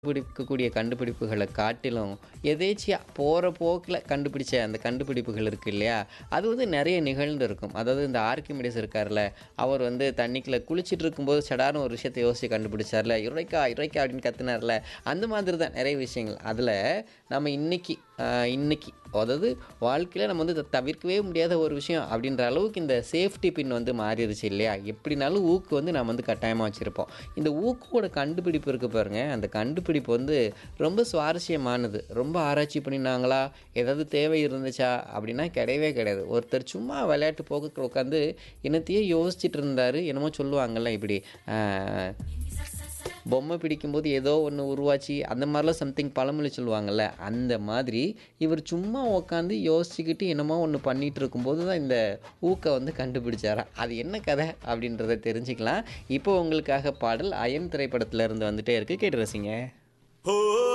பிடிக்கக்கூடிய கண்டுபிடிப்புகள காட்டிலும், எதேர்ச்சியா போற போக்குல கண்டுபிடிச்ச அந்த கண்டுபிடிப்புகள் இருக்கு இல்லையா? அது வந்து நெறைய நிகழ்ந்திருக்கும். அதாவது இந்த ஆர்க்கிமிடிஸ் இருக்கார்ல, அவர் வந்து தண்ணிக்குள்ள குளிச்சிட்டு இருக்கும்போது சடார்ன்னு ஒரு விஷயத்த யோசிச்சு கண்டுபிடிச்சார்ல, "யுரேக்கா! யுரேக்கா!" அப்படின்னு கத்துனார்ல, அந்த மாதிரி தான் நெறைய விஷயங்கள். அதுல நம்ம இன்னைக்கு அ இன்னைக்கு அதாவது வாழ்க்கையில நம்ம வந்து இத தவிர்க்கவே முடியாத ஒரு விஷயம் அப்படின்ற அளவுக்கு இந்த சேஃப்டி பின் வந்து மாறிருச்சு இல்லையா? எப்படினாலும் ஊக்கு வந்து நம்ம வந்து கட்டாயமா வச்சிருப்போம். இந்த ஊக்கோட கண்டுபிடிப்பு இருக்கு பாருங்க, அந்த கண்டுபிடிப்பு வந்து ரொம்ப சுவாரஸ்யமானது. ரொம்ப ஆராய்ச்சி பண்ணினாங்களா? ஏதாவது தேவை இருந்துச்சா? அப்படின்னா கிடையவே கிடையாது. ஒருத்தர் சும்மா விளையாட்டு போக்குக்கு உட்காந்து என்னத்தையோ யோசிச்சுட்டு இருந்தாரு. என்னமோ சொல்லுவாங்கல்ல இப்படி, அ பொம்மை பிடிக்கும்போது ஏதோ ஒண்ணு உருவாச்சு, அந்த மாரிலாம் சம்திங் பழமொழி சொல்லுவாங்கல்ல, அந்த மாதிரி இவர் சும்மா உட்காந்து யோசிச்சுக்கிட்டு என்னமோ ஒண்ணு பண்ணிட்டு இருக்கும்போது தான் இந்த ஊக்க வந்து கண்டுபிடிச்சாராம். அது என்ன கதை? அப்படின்றத தெரிஞ்சுக்கலாம். இப்போ உங்களுக்காக பாடல் அயன் திரைப்படத்துல இருந்து வந்துட்டே இருக்கு. கேட்டு ரசிங்க.